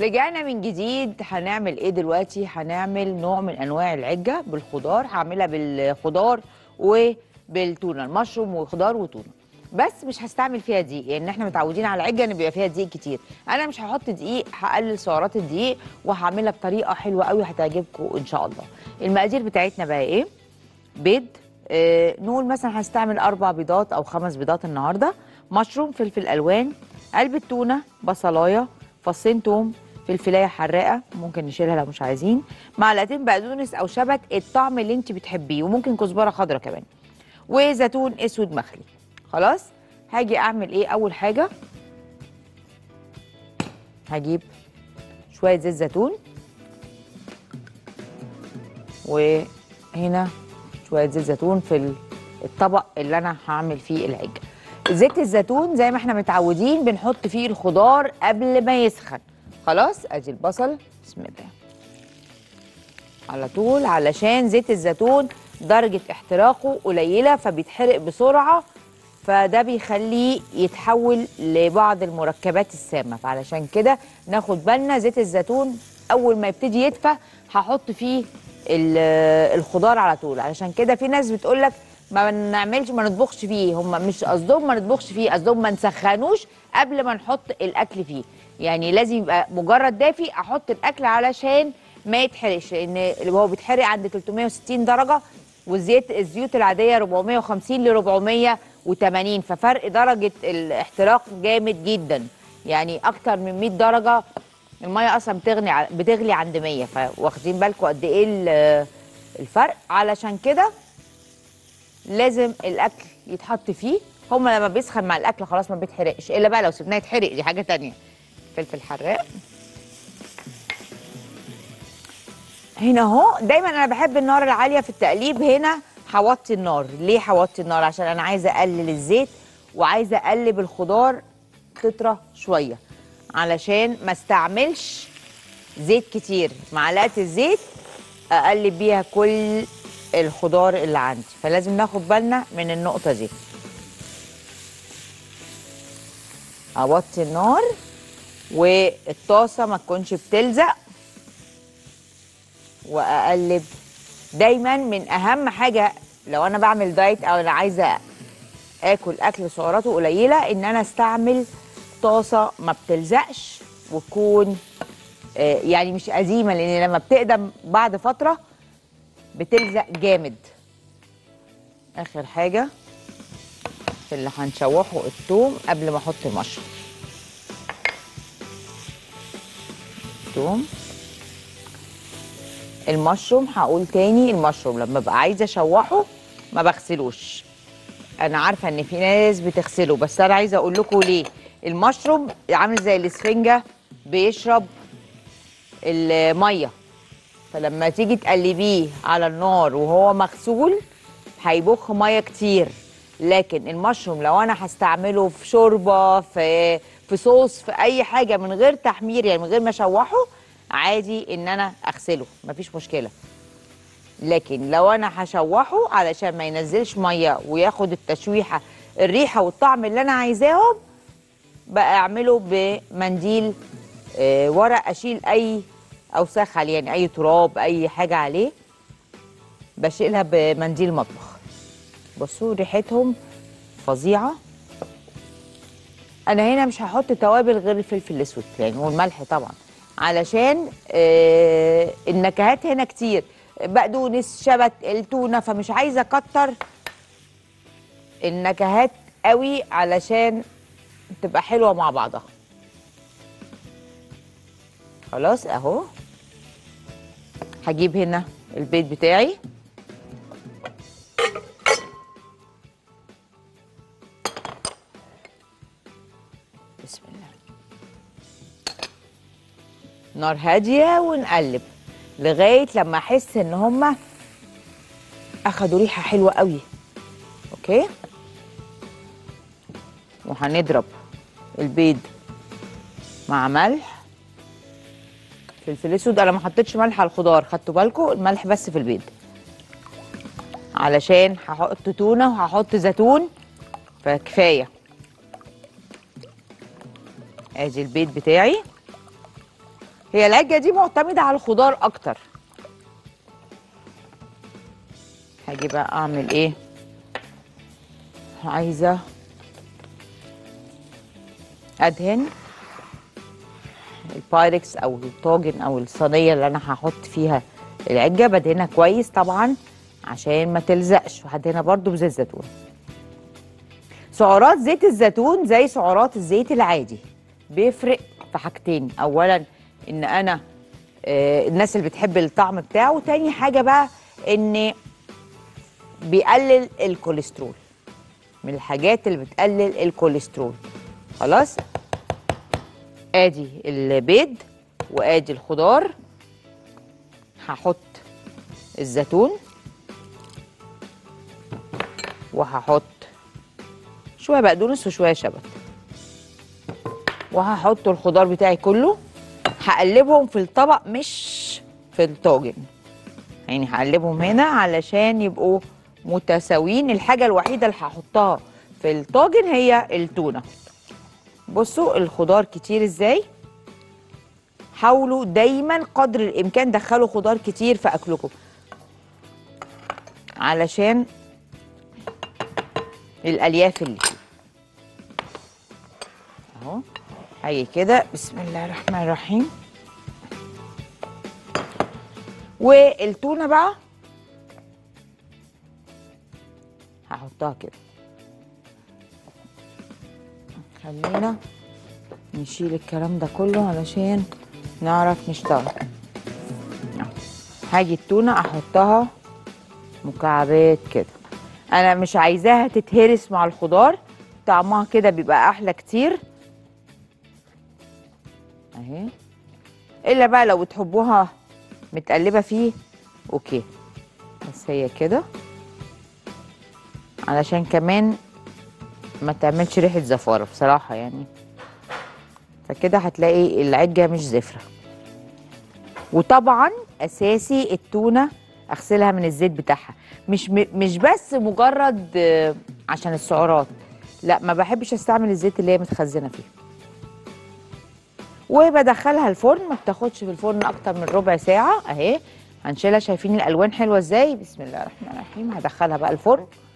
رجعنا من جديد هنعمل ايه دلوقتي هنعمل نوع من انواع العجه بالخضار هعملها بالخضار وبالتونه المشروم وخضار وتونه بس مش هستعمل فيها دقيق لان احنا متعودين على العجه ان بيبقى فيها دقيق كتير انا مش هحط دقيق هقلل سعرات الدقيق وهعملها بطريقه حلوه قوي هتعجبكم ان شاء الله المقادير بتاعتنا بقى ايه بيض آه نقول مثلا هستعمل اربع بيضات او خمس بيضات النهارده مشروم فلفل الوان علبه تونه بصلايه فصين توم فلفلايه حراقه ممكن نشيلها لو مش عايزين معلقتين بقدونس او شبت الطعم اللي انت بتحبيه وممكن كزبره خضراء كمان وزيتون اسود مخلي خلاص هاجي اعمل ايه اول حاجه هجيب شويه زيت زيتون وهنا شويه زيت زيتون في الطبق اللي انا هعمل فيه العجه زيت الزيتون زي ما احنا متعودين بنحط فيه الخضار قبل ما يسخن خلاص ادي البصل بسم الله على طول علشان زيت الزيتون درجة احتراقه قليلة فبيتحرق بسرعة فده بيخليه يتحول لبعض المركبات السامة فعلشان كده ناخد بالنا زيت الزيتون أول ما يبتدي يدفى هحط فيه ال- الخضار على طول علشان كده في ناس بتقولك ما نعملش ما نطبخش فيه هم مش قصدهم ما نطبخش فيه قصدهم ما نسخنوش قبل ما نحط الاكل فيه يعني لازم يبقى مجرد دافي احط الاكل علشان ما يتحرقش لان اللي هو بيتحرق عند 360 درجه والزيت الزيوت العاديه 450 ل 480 ففرق درجه الاحتراق جامد جدا يعني اكتر من 100 درجه الميه اصلا بتغني ع- بتغلي عند 100 فواخدين بالكم قد ايه ال- الفرق علشان كده لازم الاكل يتحط فيه هما لما بيسخن مع الاكل خلاص ما بيتحرقش الا بقى لو سيبناه يتحرق دي حاجه تانية فلفل حراق هنا اهو دايما انا بحب النار العاليه في التقليب هنا هوطي النار ليه هوطي النار عشان انا عايزه اقلل الزيت وعايزه اقلب الخضار تطرى شويه علشان ما استعملش زيت كتير معلقه الزيت اقلب بيها كل الخضار اللي عندي فلازم ناخد بالنا من النقطه دي اوطي النار والطاسه ما تكونش بتلزق واقلب دايما من اهم حاجه لو انا بعمل دايت او انا عايزه اكل اكل سعراته قليله ان انا استعمل طاسه ما بتلزقش وتكون آه، يعني مش قديمه لان لما بتقدم بعد فتره بتلزق جامد اخر حاجه في اللي هنشوحه الثوم قبل ما احط المشروم ثوم المشروم هقول تاني المشروم لما ببقى عايزه اشوحه ما بغسلوش انا عارفه ان في ناس بتغسله بس انا عايزه اقول لكم ليه المشروم عامل زي الاسفنجه بيشرب الميه فلما تيجي تقلبيه على النار وهو مغسول هيبخ ميه كتير لكن المشروم لو انا هستعمله في شوربه في في صوص في اي حاجه من غير تحمير يعني من غير ما اشوحه عادي ان انا اغسله مفيش مشكله لكن لو انا هشوحه علشان ما ينزلش ميه وياخد التشويحه الريحه والطعم اللي انا عايزاهم بقى اعمله بمنديل آه، ورق اشيل اي اوساخ عليه يعني اي تراب اي حاجه عليه بشيلها بمنديل مطبخ بصوا ريحتهم فظيعه انا هنا مش هحط توابل غير الفلفل الاسود يعني والملح طبعا علشان آه النكهات هنا كتير بقدونس شبت التونه فمش عايزه اكتر النكهات قوي علشان تبقى حلوه مع بعضها خلاص اهو هجيب هنا البيض بتاعي بسم الله نار هاديه ونقلب لغايه لما احس ان هما اخدوا ريحه حلوه قوي اوكي وهنضرب البيض مع ملح فلفل اسود انا ما حطيتش ملح على الخضار خدتوا بالكم الملح بس في البيض علشان هحط تونه وهحط زيتون فكفايه ادي البيض بتاعي هي العجه دي معتمده على الخضار اكتر هاجي بقى اعمل ايه عايزه ادهن البايركس او الطاجن او الصينيه اللي انا هحط فيها العجه بدهنها كويس طبعا عشان ما تلزقش وهدهنها برضو بزيت زيتون سعرات زيت الزيتون زي سعرات الزيت العادي بيفرق في حاجتين اولا ان انا آه الناس اللي بتحب الطعم بتاعه تاني حاجه بقى ان بيقلل الكوليسترول من الحاجات اللي بتقلل الكوليسترول خلاص ادي البيض وادي الخضار هحط الزيتون وهحط شويه بقدونس وشويه شبت وهحط الخضار بتاعي كله هقلبهم في الطبق مش في الطاجن يعني هقلبهم هنا علشان يبقوا متساويين الحاجه الوحيده اللي هحطها في الطاجن هي التونه بصوا الخضار كتير ازاي حاولوا دايما قدر الامكان دخلوا خضار كتير في اكلكم علشان الالياف اللي فيه اهو هي كده بسم الله الرحمن الرحيم والتونه بقى هحطها كده خلينا نشيل الكلام ده كله علشان نعرف نشتغل أهو. هاجي التونه احطها مكعبات كده انا مش عايزاها تتهرس مع الخضار طعمها كده بيبقى احلى كتير اهي الا بقى لو بتحبوها متقلبه فيه اوكي بس هي كده علشان كمان ما تعملش ريحه زفاره بصراحه يعني فكده هتلاقي العجه مش زفره وطبعا اساسي التونه اغسلها من الزيت بتاعها مش م- مش بس مجرد آه، عشان السعرات لا ما بحبش استعمل الزيت اللي هي متخزنه فيه وبدخلها الفرن ما بتاخدش في الفرن اكتر من ربع ساعه اهي هنشيلها شايفين الالوان حلوه ازاي بسم الله الرحمن الرحيم هدخلها بقى الفرن